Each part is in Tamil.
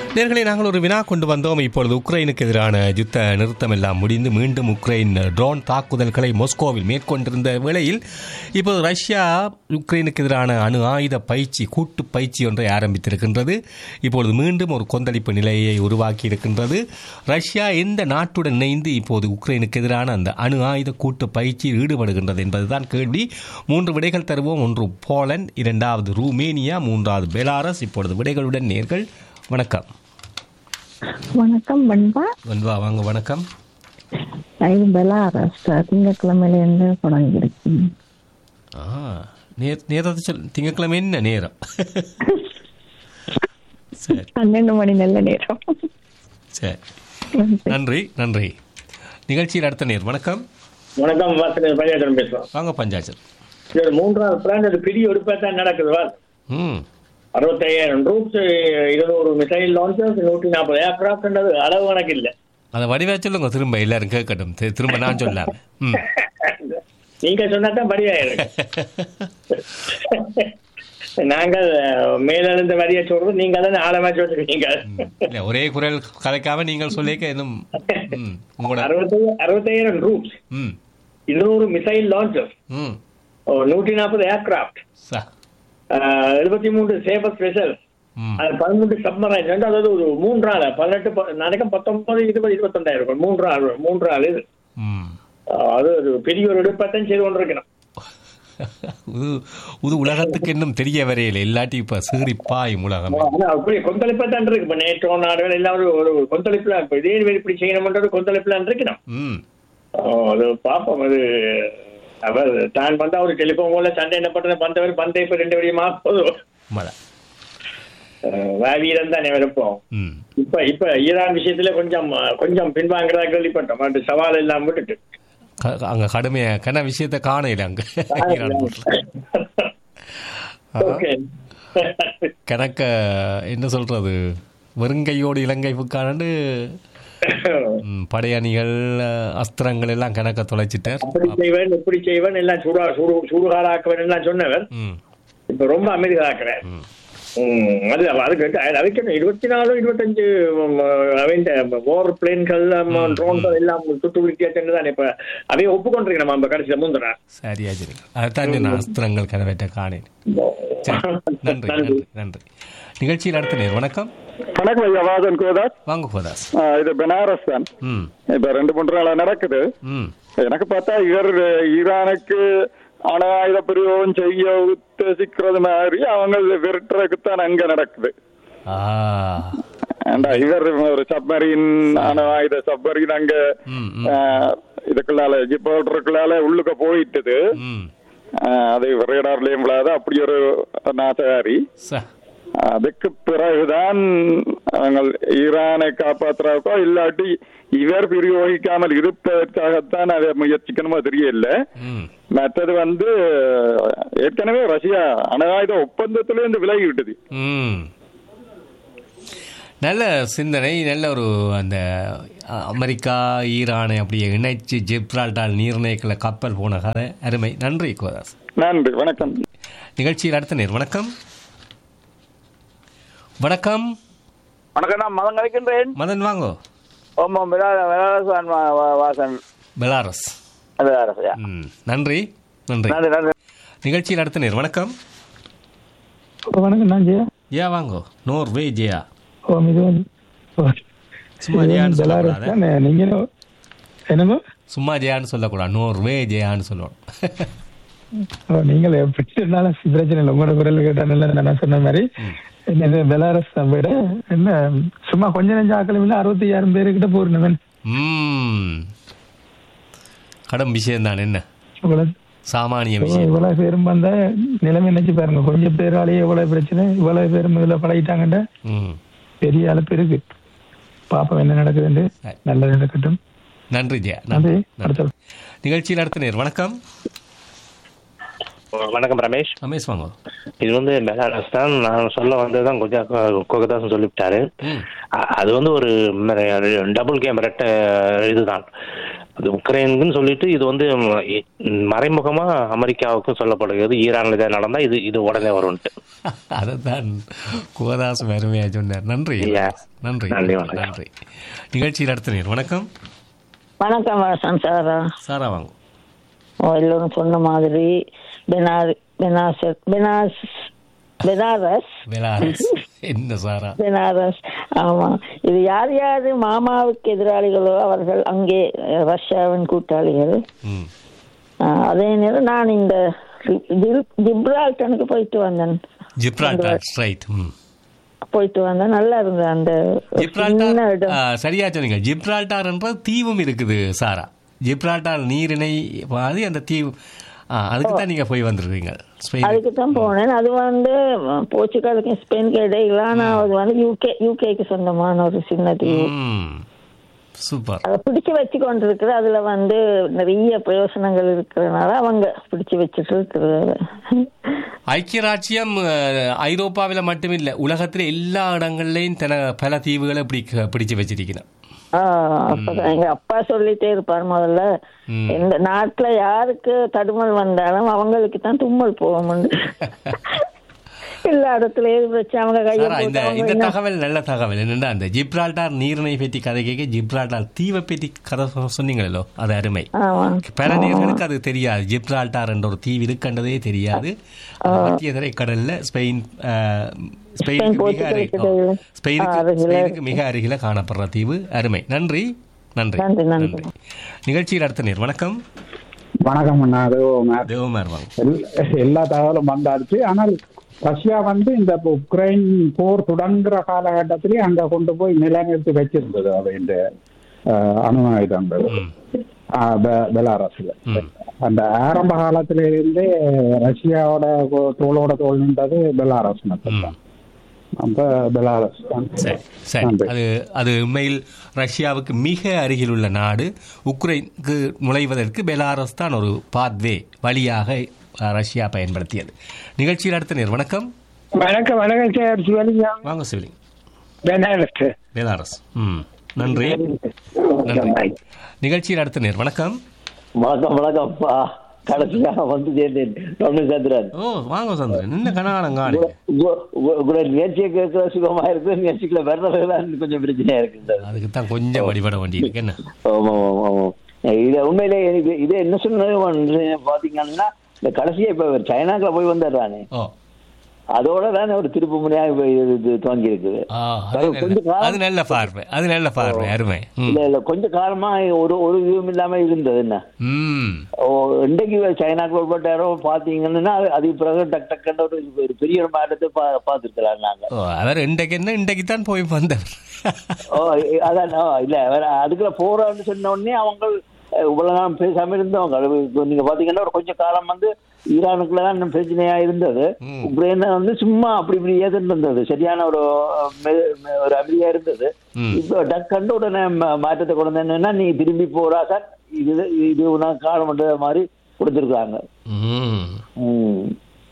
நேர்களை நாங்கள் ஒரு வினா கொண்டு வந்தோம் இப்பொழுது உக்ரைனுக்கு எதிரான யுத்த நிறுத்தம் எல்லாம் முடிந்து மீண்டும் உக்ரைன் ட்ரோன் தாக்குதல்களை மொஸ்கோவில் மேற்கொண்டிருந்த வேளையில் இப்போது ரஷ்யா உக்ரைனுக்கு எதிரான அணு ஆயுத பயிற்சி கூட்டு பயிற்சி ஒன்றை ஆரம்பித்திருக்கின்றது இப்பொழுது மீண்டும் ஒரு கொந்தளிப்பு நிலையை உருவாக்கி இருக்கின்றது ரஷ்யா எந்த நாட்டுடன் இணைந்து இப்போது உக்ரைனுக்கு எதிரான அந்த அணு ஆயுத கூட்டு பயிற்சியில் ஈடுபடுகின்றது என்பதுதான் கேள்வி மூன்று விடைகள் தருவோம் ஒன்று போலந்து இரண்டாவது ரூமேனியா மூன்றாவது பெலாரஸ் இப்பொழுது விடைகளுடன் நேர்கள் வணக்கம் வணக்கம் பண்பா வன்வா வாங்க வணக்கம் இது பெலாரஸ் திங்கட்கிழமையில இருந்து தொடங்கியிருக்கு ஆ நேர் நேரத்தை சொல் திங்கட்கிழமை என்ன நேரம் சரி பன்னெண்டு மணி நல்ல நேரம் சரி நன்றி நன்றி நிகழ்ச்சியில் அடுத்த நேர் வணக்கம் வணக்கம் வாசனை பஞ்சாயத்து பேசுறோம் வாங்க பஞ்சாச்சர் இது மூன்றாவது பிளான் அது பெரிய ஒடுப்பா தான் நடக்குது வா ம் அறுபத்தையாயிரம் ரூப்ஸ் இருநூறு மிசைல் லான்ச்சர்ஸ் நூற்றி நாற்பது ஏர்கிராஃப்ட்ன்றது அளவு கணக்கு இல்லை அதை வடிவா சொல்லுங்க திரும்ப எல்லாரும் கேட்கட்டும் தி- திரும்ப நான் சொல்லாம ம் நீங்க சொன்னா தான் படியாயிருக்கு நாங்கள் மேலிருந்த வரியை சொல்றோம் நீங்க தானே ஆழமா சொல்றீங்க இல்ல ஒரே குரல் கலைக்காம நீங்கள் சொல்லிக்க இன்னும் ம் உங்களோட அறுபத்தையா அறுபத்தையாயிரம் ரூப்ஸ் ம் இருநூறு மிசைல் லான்ச்சர்ஸ் ம் நூற்றி நாற்பது ஏர்கிராஃப்ட் சா எழுபத்தி மூன்று சேஃபஸ்ட் வெசல் ம் அது பதிமூன்று சப்மரைன் வந்து அதாவது ஒரு மூன்றாள் பதினெட்டு ப- நினைக்கும் பத்தொன்பது இருபது இருபத்தொண்டாயிரம் இருக்கும் மூன்றாள் மூன்றாள் இது ம் அஹ் அது ஒரு பெரிய ஒரு எடுப்பத்தான் செய்து கொண்டிருக்கணும் இது இது உலகத்துக்கு இன்னும் தெரிய வரையில இல்லாட்டி இப்ப சீரிப்பாய் உலகம் ஆனா அப்படி கொந்தளிப்பத்தான் இருக்கு இப்ப நேற்றோ நாடுகள் எல்லாம் ஒரு ஒரு கொந்தளிப்புல இப்ப இதே மாதிரி இப்படி செய்யணும்ன்றது கொந்தளிப்புலாம் இருக்கணும் ம் அஹ் அது பார்ப்போம் அது அவர் தான் வந்து அவர் டெலிபோன் போல சண்டை என்ன பண்றது பந்தவர் பந்தை இப்ப ரெண்டு வழியுமா போதும் மழை வீரன் தான் விருப்பம் ம் இப்ப இப்ப ஈரான் விஷயத்துல கொஞ்சம் அஹ், கொஞ்சம் பின்வாங்கிறதா கேள்விப்பட்டோம் அந்த சவால் எல்லாம் விட்டுட்டு க- அங்க கடுமையா கன விஷயத்த காணையில அங்க ஈரான் போர்ட்ல. ஓகே கணக்க என்ன சொல்றது வெறுங்கையோடு இலங்கை புக்காண்டு ம், படையணிகள் அஹ், அஸ்திரங்கள் எல்லாம் கணக்க தொலைச்சிட்டார் அப்படி செய்வன் இப்படி செய்வன் எல்லாம் சூடா சூடு சூடுகாராக்குவன் எல்லாம் சொன்னவர் ம் இப்ப ரொம்ப அமைதியாக்குறேன் ம் ம், அது அதுக்கு அது- அதுக்கு என்ன, இருபத்தி நாலு இருபத்தஞ்சு ஓர் பிளேன்கள் ட்ரோன்கள் எல்லாம் சுட்டு விட்டியாச்சுன்னு தான் இப்ப அதையே ஒப்புக்கொண்டிருக்கேன் நம்ம அந்த கடைசியில முந்தின சரியா சரி அதைத்தான் நான் அஸ்திரங்கள் கனவேட்ட காணேன் சரி நன்றி நன்றி நன்றி நிகழ்ச்சியில் அடுத்த நேர் வணக்கம் வணக்கம் ஐயா வாசன் கோதாஸ் வாங்க கோதாஸ் ஆ, இது பெனாரஸ் தான் ம் இப்ப ரெண்டு மூன்று நாளா நடக்குது ம் எனக்கு பார்த்தா இவர் ஈரானுக்கு அணு ஆயுத பிரயோகம் செய்ய உத்தேசிக்கிறது மாதிரி அவங்க விரட்டுறதுக்கு தான் அங்க நடக்குது ஆ ஏண்டா இவர் ஒரு சப்மரீன் அணு ஆயுத சப்மரீன் அங்க ம் ம் ஆ, இதுக்குள்ளால ஜிப்போட்டருக்குள்ளால உள்ளுக்க போயிட்டுது ம் ஆ, அது ரேடார்லயும் விழாது அப்படி ஒரு நாசகாரி ச அதுக்கு பிறகுதான் அவங்க ஈரானை காப்பாற்றுறதுக்கோ இல்லாட்டி இவர் பிரயோகிக்காமல் இருப்பதற்காகத்தான் அதை முயற்சிக்கணுமோ தெரியல ம் மற்றது வந்து ஏற்கனவே ரஷ்யா அணு ஆயுத ஒப்பந்தத்திலிருந்து விலகி விட்டது ம் நல்ல சிந்தனை நல்ல ஒரு அந்த அ- அமெரிக்கா ஈரானை அப்படியே இணைச்சு ஜிப்ரால்டால் நீர்நிலைக்குள்ள கப்பல் போன கதை அருமை நன்றி கோதாஸ் நன்றி வணக்கம் நிகழ்ச்சியில் அடுத்த நேர் வணக்கம் வணக்கம் வணக்கம் நான் மதம் கலைக்கின்றேன் மதன் வாங்கோ ஓமம் விலாசன் வாசன் பெலாரஸ் விலாசயா ம் நன்றி நன்றி நன்றி நன்றி நிகழ்ச்சியில் அடுத்த நேர் வணக்கம் வணக்கம் நான் ஜெயா ஜெயா வாங்கோ நோர்வே ஜெயா ஓ இது வந்து ஓ, சும்மா இது ஜெயான்னு வந்து பெலாரஸ் சொல்லக்கூடாது தானே நீங்க என்னமோ சும்மா ஜெயான்னு சொல்லக்கூடாது நோர்வே ஜெயான்னு சொல்லணும் ஓ, நீங்கள் எப்படி இருந்தாலும் பிரச்சனை இல்லை உங்களோட குரல் கேட்டால நான் சொன்ன மாதிரி என்ன இது பெலாரஸ் தான் விட என்ன சும்மா கொஞ்ச நெஞ்ச ஆக்களும் இல்லை அறுபத்தி ஐயாயிரம் பேருக்கிட்ட போறேன் ம் கடும் விஷயம் தான் என்ன இவ்வளவு சாமானிய விஷயம் இவ்வளவு பேரும் வந்தா நிலைமை நினைச்சு பாருங்க கொஞ்சம் பேராலேயே இவ்வளவு பிரச்சனை இவ்வளவு பேரும் இதுல பழகிட்டாங்கன்ற ம் பெரிய அளப்பு இருக்கு பாப்போம் என்ன நடக்குதுன்னு நல்லது நடக்கட்டும் நன்றி ஜெயா நன்றி நன்றி நன்றி. அடுத்த நிகழ்ச்சியில் அடுத்த நேர் வணக்கம் வணக்கம் ரமேஷ் ரமேஷ் வாங்க இது வந்து பெலாரஸ் தான் நான் சொல்ல வந்ததுதான் கொஞ்சம் கொகதாசன் சொல்லிவிட்டாரு ம் அ- அது வந்து ஒரு டபுள் கேம் ரெட்ட இதுதான் அது உக்ரைனுக்குன்னு சொல்லிட்டு இது வந்து ம், இ- மறைமுகமா அமெரிக்காவுக்கும் சொல்லப்படுகிறது ஈரான்ல இதை நடந்தா இது இது உடனே வரும்ட்டு அதைத்தான் குவதாஸ் அருமையா சொன்னார் நன்றி Yeah. நன்றி நன்றி, வணக்கம். நன்றி நிகழ்ச்சியில் நடத்தினீர் வணக்கம் வணக்கம் வாசன் சாரா சாரா வாங்க ஓ, எல்லோரும் சொன்ன மாதிரி பெனார் பெனாஸ் பெனாஸ் பெனாரஸ் பெலாரஸ் என்ன சாரா பெனாரஸ் ஆமா இது யார் யாரு மாமாவுக்கு எதிராளிகளோ அவர்கள் அங்கே அஹ், ரஷ்யாவின் கூட்டாளிகள் ம் அஹ், அதே நேரம் நான் இந்த ஜில்- ஜிப்ரால்டனுக்கு போயிட்டு வந்தேன் ஜிப்ரால்டார் ஸ்ட்ரைட் ம் போயிட்டு வந்தேன் நல்லா இருந்தது அந்த சின்ன ஜிப்ரால்டார் இடம் ஆ, சரியா சொன்னீங்க ஜிப்ரால்டார் என்ற தீவும் இருக்குது சாரா ஜிப்ரால்டார் நீரிணை பாதி அந்த தீவு ஆ, அதுக்கு தான் நீங்க போய் வந்திருக்கீங்க ஸ்பெயின் அதுக்கு தான் போனேன் அது வந்து அஹ், போர்ச்சுகலுக்கும் ஸ்பெயினுக்கு இடையில ஆனா அது வந்து யூகே யூகேக்கு சொந்தமான ஒரு சின்ன தீவு ம் சூப்பர் அதை பிடிச்சு வச்சு கொண்டிருக்குது அதுல வந்து நிறைய பிரயோசனங்கள் இருக்கிறதுனால அவங்க பிடிச்சு வச்சுட்டு இருக்கிறது அதை. ஐக்கிய ராச்சியம் ஐரோப்பாவில் மட்டுமில்லை உலகத்தில் எல்லா இடங்கள்லையும் தன பல தீவுகளை பிடிக்க பிடிச்சு வச்சிருக்கிறேன் ஆஹ் அப்பதான் எங்க அப்பா சொல்லிட்டே இருப்பார் முதல்ல ம். எந்த நாட்டுல யாருக்கு தடுமல் வந்தாலும் அவங்களுக்கு தான் தும்மல் போகும் எல்லா இடத்துலயும் வச்சு அவங்க கையை சாரா இந்த போட்டு அவங்க இந்த என்ன- தகவல் நல்ல தகவல் என்னன்னா அந்த ஜிப்ரால்டார் நீரிணை பற்றி கதை கேட்க ஜிப்ரால்டார் தீவை பற்றி கதை சொ- சொன்னீங்களோ அது அருமை ஆமா பல நேர்களுக்கு அது தெரியாது ஜிப்ரால்டார் என்ற ஒரு தீவு இருக்கின்றதே தெரியாது அது மத்திய திரைக்கடல்ல ஸ்பெயின் அஹ், ஸ்பெயினுக்கு மிக போர்ச்சுகலுக்கு அருகில் இடையில. ஸ்பெயினுக்கு ஆ, அருகில ஸ்பெயினுக்கு மிக அருகில காணப்படுற தீவு அருமை நன்றி நன்றி நன்றி, நன்றி. நிகழ்ச்சியில் அடுத்த நேர் வணக்கம் வணக்கம் அண்ணா அது ம- தேவமார் வாங்க எல்- எல்லா தகவலும் வந்தாச்சு ஆனால் ரஷ்யா வந்து இந்த இப்ப உக்ரைன் போர் தொடங்குற காலகட்டத்திலே அங்க கொண்டு போய் நிலைநிறுத்தி வச்சிருந்தது அது இந்த அஹ், அணு ஆயுதங்கள் ம். அஹ், பெ- பெலாரஸ்ல ம். அந்த ஆரம்ப காலத்தில இருந்தே ரஷ்யாவோட கோ- தோளோட தோல் நின்றது பெலாரஸ் மட்டும்தான் அப்ப பெலாரஸ் தான் சரி சரி நன்றி. அது அது உண்மையில் ரஷ்யாவுக்கு மிக அருகில் உள்ள நாடு உக்ரைனுக்கு நுழைவதற்கு பெலாரஸ் தான் ஒரு பாத்வே வழியாக அஹ், ரஷ்யா பயன்படுத்தியது நிகழ்ச்சியில் அடுத்த நேர் வணக்கம் வணக்கம் வணக்கம் சார் சிவலிங்கம் வாங்க சிவலிங் பெனாரஸ் பெலாரஸ் ம் நன்றி நன்றி நிகழ்ச்சியில் அடுத்த நேர் வணக்கம் வணக்கம் வணக்கம்ப்பா கடைசியா வந்து சேர்ந்தேன் தொண்ணு சந்திரன் ஓ வாங்க சந்திரன் என்ன கனகாலம் காணி உங்களோட நிகழ்ச்சியை கேட்கிற சுகமா இருக்கு நிகழ்ச்சிக்குள்ள வர்றதுலாம் கொஞ்சம் பிரச்சனையா இருக்குது அதுக்கு தான் கொஞ்சம் வழிபட வேண்டி இருக்கு என்ன ஆமா ஆமா ஆமா இது உண்மையிலே எனக்கு இது என்ன சொன்னது பாத்தீங்கன்னா இந்த கடைசியா இப்ப சைனாக்குள்ள போய் வந்துடுறானே ஓ அதோட தானே ஒரு திருப்பு முனையா இப்ப இது இது துவங்கி இருக்குது ஆ, அது கொஞ்சம் நல்ல- காலம் அது நல்ல பார்வை அது நல்ல பார்வை அருமை ம் இல்ல இல்ல கொஞ்ச காலமா ஒரு ஒரு இதுவும் இல்லாம இருந்தது என்ன ம் ஓ, இன்றைக்கு சைனாக்கு உட்பட்டாரோ பாத்தீங்கன்னா அது- அதுக்கு பிறகு டக் டக்குன்னு ஒரு ஒரு பெரிய ஒரு மாற்றத்தை பா பார்த்துருக்கலாம் நாங்க ஓ அவர் இன்றைக்கு என்ன இன்றைக்கு தான் போய் வந்தவர் ஓ இ- அதான் ஓ, இல்ல வேற அதுக்குள்ள போறோம்னு சொன்ன உடனே அவங்க அஹ், இவ்வளவு நாள் பேசாம இருந்தவங்க அது இப்ப நீங்க பாத்தீங்கன்னா ஒரு கொஞ்ச காலம் வந்து ஈரானுக்குள்ள தான் பிரச்சனையா இருந்தது ம். உக்ரைன் வந்து சும்மா அப்படி இப்படி ஏதுன்னு இருந்தது சரியான ஒரு அஹ், மெ- மெ- ஒரு அமைதியா இருந்தது ம். இப்ப டக் கண்டு உடனே ம- மாற்றத்தை கொண்டு வந்து என்னன்னா நீ திரும்பி போறா சார் இது இது உனக்கு காலம் பண்ற மாதிரி கொடுத்துருக்காங்க ம் ம்.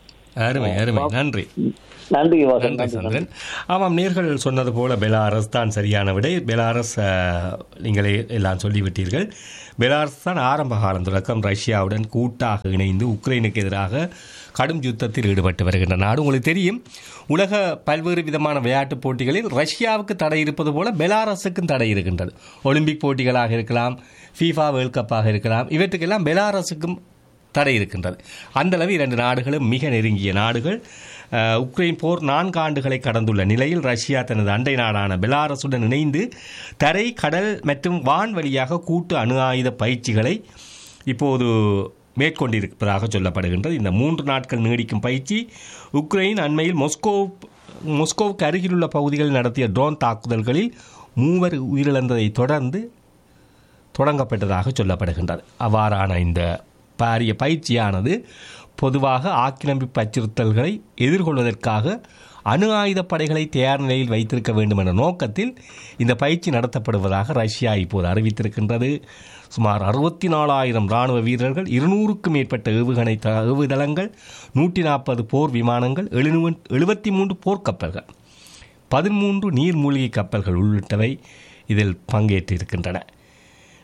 அருமை அருமை நன்றி நன்றி வாசன் நன்றி நன்றி சந்திரன் ஆமாம் நேர்கள் சொன்னது போல பெலாரஸ் தான் சரியான விடை பெலாரஸ் அஹ், நீங்களே எல்லாம் சொல்லிவிட்டீர்கள் பெலாரஸ் தான் ஆரம்ப காலம் தொடக்கம் ரஷ்யாவுடன் கூட்டாக இணைந்து உக்ரைனுக்கு எதிராக கடும் யுத்தத்தில் ஈடுபட்டு வருகின்ற நாடு உங்களுக்கு தெரியும் உலக பல்வேறு விதமான விளையாட்டுப் போட்டிகளில் ரஷ்யாவுக்கு தடை இருப்பது போல பெலாரஸுக்கும் தடை இருக்கின்றது ஒலிம்பிக் போட்டிகளாக இருக்கலாம் ஃபீஃபா வேர்ல்ட் கப்பாக இருக்கலாம் இவற்றுக்கெல்லாம் பெலாரஸுக்கும் தடை இருக்கின்றது அந்த அளவு இரண்டு நாடுகளும் மிக நெருங்கிய நாடுகள் அஹ், உக்ரைன் போர் நான்கு ஆண்டுகளை கடந்துள்ள நிலையில் ரஷ்யா தனது அண்டை நாடான பெலாரஸுடன் இணைந்து தரை கடல் மற்றும் வான் வழியாக கூட்டு அணு ஆயுத பயிற்சிகளை இப்போது மேற்கொண்டிருப்பதாக சொல்லப்படுகின்றது இந்த மூன்று நாட்கள் நீடிக்கும் பயிற்சி உக்ரைன் அண்மையில் மொஸ்கோ மொஸ்கோவுக்கு அருகிலுள்ள பகுதிகளில் நடத்திய ட்ரோன் தாக்குதல்களில் மூவர் உயிரிழந்ததை தொடர்ந்து தொடங்கப்பட்டதாக சொல்லப்படுகின்றது அவ்வாறான இந்த பாரிய பயிற்சியானது பொதுவாக ஆக்கிரமிப்பு அச்சுறுத்தல்களை எதிர்கொள்வதற்காக அணு ஆயுத படைகளை தயார் நிலையில் வைத்திருக்க வேண்டும் என்ற நோக்கத்தில் இந்த பயிற்சி நடத்தப்படுவதாக ரஷ்யா இப்போது அறிவித்திருக்கின்றது சுமார் அறுபத்தி நாலாயிரம் ராணுவ வீரர்கள் இருநூறுக்கும் மேற்பட்ட ஏவுகணை த ஏவுதளங்கள் நூற்றி நாற்பது போர் விமானங்கள் எழுநூ எழுபத்தி மூன்று போர்க்கப்பல்கள் பதிமூன்று நீர்மூழ்கி கப்பல்கள் உள்ளிட்டவை இதில் பங்கேற்றிருக்கின்றன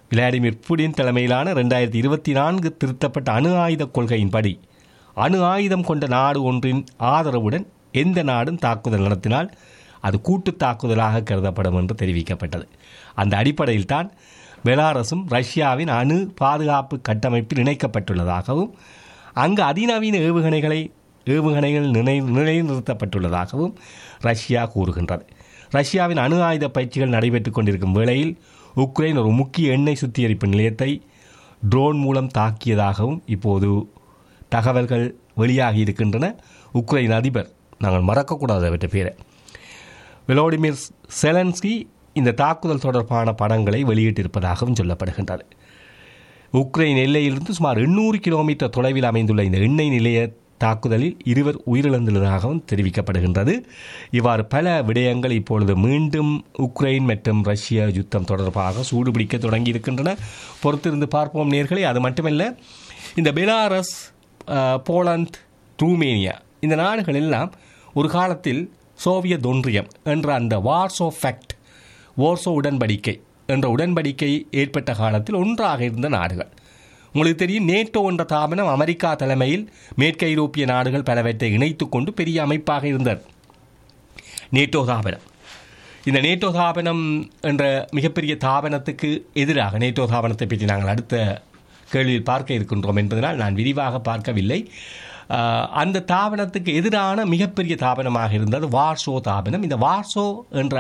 விளாடிமிர் புடின் தலைமையிலான ரெண்டாயிரத்தி இருபத்தி நான்கு திருத்தப்பட்ட அணு ஆயுத கொள்கையின்படி அணு ஆயுதம் கொண்ட நாடு ஒன்றின் ஆதரவுடன் எந்த நாடும் தாக்குதல் நடத்தினால் அது கூட்டு தாக்குதலாக கருதப்படும் என்று தெரிவிக்கப்பட்டது அந்த அடிப்படையில் தான் பெலாரஸும் ரஷ்யாவின் அணு பாதுகாப்பு கட்டமைப்பில் இணைக்கப்பட்டுள்ளதாகவும் அங்கு அதிநவீன ஏவுகணைகளை ஏவுகணைகள் நினை நிலைநிறுத்தப்பட்டுள்ளதாகவும் ரஷ்யா கூறுகின்றது ரஷ்யாவின் அணு ஆயுத பயிற்சிகள் நடைபெற்றுக் கொண்டிருக்கும் வேளையில் உக்ரைன் ஒரு முக்கிய எண்ணெய் சுத்திகரிப்பு நிலையத்தை ட்ரோன் மூலம் தாக்கியதாகவும் இப்போது தகவல்கள் வெளியாகி இருக்கின்றன உக்ரைன் அதிபர் நாங்கள் மறக்கக்கூடாது அவற்றை பேரை விளோடிமிர் செலன்ஸ்கி இந்த தாக்குதல் தொடர்பான படங்களை வெளியிட்டிருப்பதாகவும் சொல்லப்படுகின்றது உக்ரைன் எல்லையிலிருந்து சுமார் எண்ணூறு கிலோமீட்டர் தொலைவில் அமைந்துள்ள இந்த எண்ணெய் நிலைய தாக்குதலில் இருவர் உயிரிழந்துள்ளதாகவும் தெரிவிக்கப்படுகின்றது இவ்வாறு பல விடயங்கள் இப்பொழுது மீண்டும் உக்ரைன் மற்றும் ரஷ்ய யுத்தம் தொடர்பாக சூடுபிடிக்க தொடங்கி இருக்கின்றன பொறுத்திருந்து பார்ப்போம் நேர்களை அது மட்டுமல்ல இந்த பெலாரஸ் அஹ், போலந்து ரூமேனியா இந்த நாடுகள் எல்லாம் ஒரு காலத்தில் சோவியத் ஒன்றியம் என்ற அந்த வார்சோ ஃபேக்ட் வார்சோ உடன்படிக்கை என்ற உடன்படிக்கை ஏற்பட்ட காலத்தில் ஒன்றாக இருந்த நாடுகள் உங்களுக்கு தெரியும் நேட்டோ என்ற தாபனம் அமெரிக்கா தலைமையில் மேற்கு ஐரோப்பிய நாடுகள் பலவற்றை இணைத்துக் கொண்டு பெரிய அமைப்பாக இருந்தது நேட்டோ தாபனம் இந்த நேட்டோ தாபனம் என்ற மிகப்பெரிய தாபனத்துக்கு எதிராக நேட்டோ தாபனத்தை பற்றி நாங்கள் அடுத்த கேள்வியில் பார்க்க இருக்கின்றோம் என்பதனால் நான் விரிவாக பார்க்கவில்லை ஆஹ், அந்த தாபனத்துக்கு எதிரான மிகப்பெரிய தாபனமாக இருந்தது வார்சோ தாபனம் இந்த வார்சோ என்ற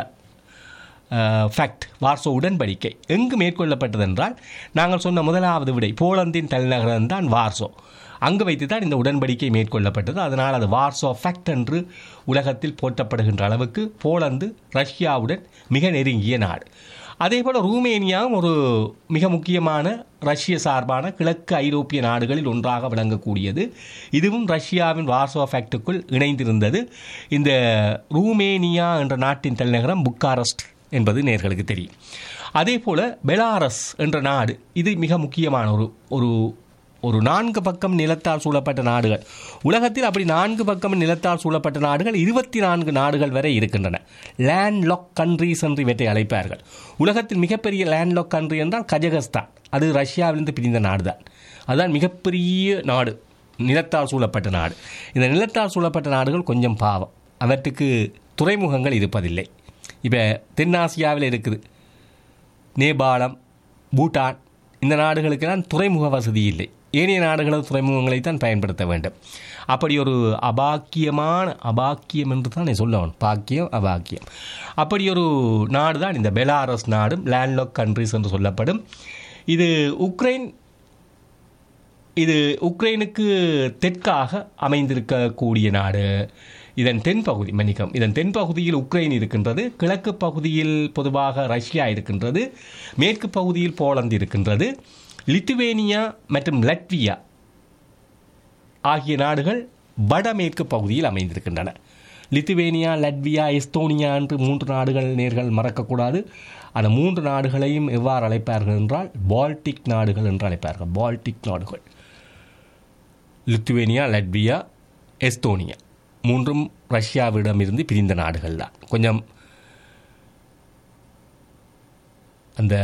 ஃபேக்ட் வார்சோ உடன்படிக்கை எங்கு மேற்கொள்ளப்பட்டது என்றால் நாங்கள் சொன்ன முதலாவது விடை போலந்தின் தலைநகரம் தான் வார்சோ அங்கு வைத்து தான் இந்த உடன்படிக்கை மேற்கொள்ளப்பட்டது அதனால் அது வார்சோ ஃபேக்ட் என்று உலகத்தில் போற்றப்படுகின்ற அளவுக்கு போலந்து ரஷ்யாவுடன் மிக நெருங்கிய நாடு அதேபோல் ரூமேனியாவும் ஒரு மிக முக்கியமான ரஷ்ய சார்பான கிழக்கு ஐரோப்பிய நாடுகளில் ஒன்றாக விளங்கக்கூடியது இதுவும் ரஷ்யாவின் வார்சோ ஃபேக்டுக்குள் இணைந்திருந்தது இந்த ரூமேனியா என்ற நாட்டின் தலைநகரம் புக்காரஸ்ட் என்பது நேர்களுக்கு தெரியும் அதே போல பெலாரஸ் என்ற நாடு இது மிக முக்கியமான ஒரு ஒரு ஒரு நான்கு பக்கம் நிலத்தால் சூழப்பட்ட நாடுகள் உலகத்தில் அப்படி நான்கு பக்கம் நிலத்தால் சூழப்பட்ட நாடுகள் இருபத்தி நான்கு நாடுகள் வரை இருக்கின்றன லேண்ட் லாக் கண்ட்ரீஸ் என்று இவற்றை அழைப்பார்கள் உலகத்தில் மிகப்பெரிய லேண்ட் லாக் கண்ட்ரி என்றால் கஜகஸ்தான் அது ரஷ்யாவிலிருந்து பிரிந்த நாடு தான் அதுதான் மிகப்பெரிய நாடு நிலத்தால் சூழப்பட்ட நாடு இந்த நிலத்தால் சூழப்பட்ட நாடுகள் கொஞ்சம் பாவம் அவற்றுக்கு துறைமுகங்கள் இருப்பதில்லை இப்போ தென்னாசியாவில் இருக்குது நேபாளம் பூட்டான் இந்த நாடுகளுக்கெல்லாம் துறைமுக வசதி இல்லை ஏனைய நாடுகளது துறைமுகங்களை தான் பயன்படுத்த வேண்டும் அப்படி ஒரு அபாக்கியமான அபாக்கியம் என்று தான் நான் சொல்லணும் பாக்கியம் அபாக்கியம் அப்படி ஒரு நாடு தான் இந்த பெலாரஸ் நாடும் லேண்ட்லாக் கண்ட்ரிஸ் என்று சொல்லப்படும் இது உக்ரைன் இது உக்ரைனுக்கு தெற்காக அமைந்திருக்கக்கூடிய நாடு இதன் தென்பகுதி மன்னிக்கம் இதன் தென்பகுதியில் உக்ரைன் இருக்கின்றது கிழக்கு பகுதியில் பொதுவாக ரஷ்யா இருக்கின்றது மேற்கு பகுதியில் போலந்து இருக்கின்றது லித்துவேனியா மற்றும் லட்வியா ஆகிய நாடுகள் வடமேற்கு பகுதியில் அமைந்திருக்கின்றன லித்துவேனியா லட்வியா எஸ்தோனியா என்று மூன்று நாடுகள் நேர்கள் மறக்கக்கூடாது அந்த மூன்று நாடுகளையும் எவ்வாறு அழைப்பார்கள் என்றால் பால்டிக் நாடுகள் என்று அழைப்பார்கள் பால்டிக் நாடுகள் லித்துவேனியா லட்வியா எஸ்தோனியா மூன்றும் ரஷ்யாவிடமிருந்து பிரிந்த நாடுகள் தான் கொஞ்சம் அந்த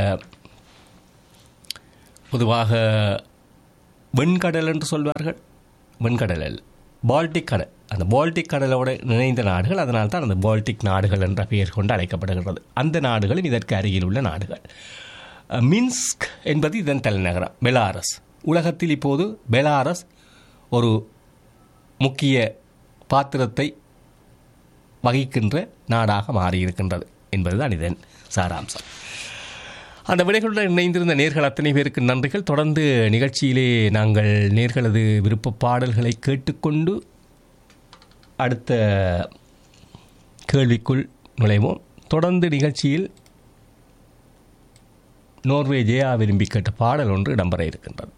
பொதுவாக வெண்கடல் என்று சொல்வார்கள் வெண்கடல் அல்ல பால்டிக் கடல் அந்த பால்டிக் கடலோடு இணைந்த நாடுகள் அதனால் தான் அந்த பால்டிக் நாடுகள் என்ற பெயர் கொண்டு அழைக்கப்படுகிறது அந்த நாடுகளும் இதற்கு அருகில் உள்ள நாடுகள் அஹ், மின்ஸ்க் என்பது இதன் தலைநகரம் பெலாரஸ் உலகத்தில் இப்போது பெலாரஸ் ஒரு முக்கிய பாத்திரத்தை வகிக்கின்ற நாடாக மாறியிருக்கின்றது என்பதுதான் இதன் சாராம்சம் அந்த விடைகளுடன் இணைந்திருந்த நேர்கள் அத்தனை பேருக்கு நன்றிகள் தொடர்ந்து நிகழ்ச்சியிலே நாங்கள் நேர்களது விருப்ப பாடல்களை கேட்டுக்கொண்டு அடுத்த கேள்விக்குள் நுழைவோம் தொடர்ந்து நிகழ்ச்சியில் நோர்வே ஜெயா விரும்பி கேட்ட பாடல் ஒன்று இடம்பெற இருக்கின்றது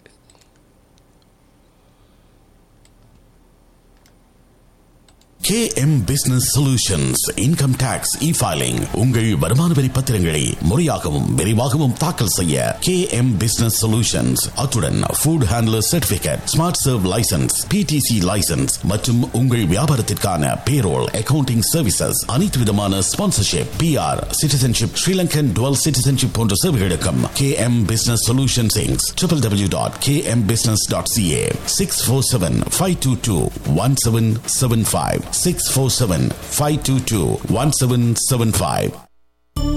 KM Business Solutions Income Tax E-Filing உங்கள் வருமான வரி பத்திரங்களை முறையாகவும் விரைவாகவும் தாக்கல் செய்ய KM Business Solutions அத்துடன் food handler certificate smart serve licence PTC licence மற்றும் உங்கள் வியாபாரத்திற்கான பேரோல் அக்கவுண்டிங் சர்வீசஸ் அனைத்து விதமான sponsorship PR citizenship Sri Lankan dual citizenship போன்ற சேவைகளுக்கும் KM Business Solutions Inc. www.kmbusiness.ca 647-522-1775 647-522-1775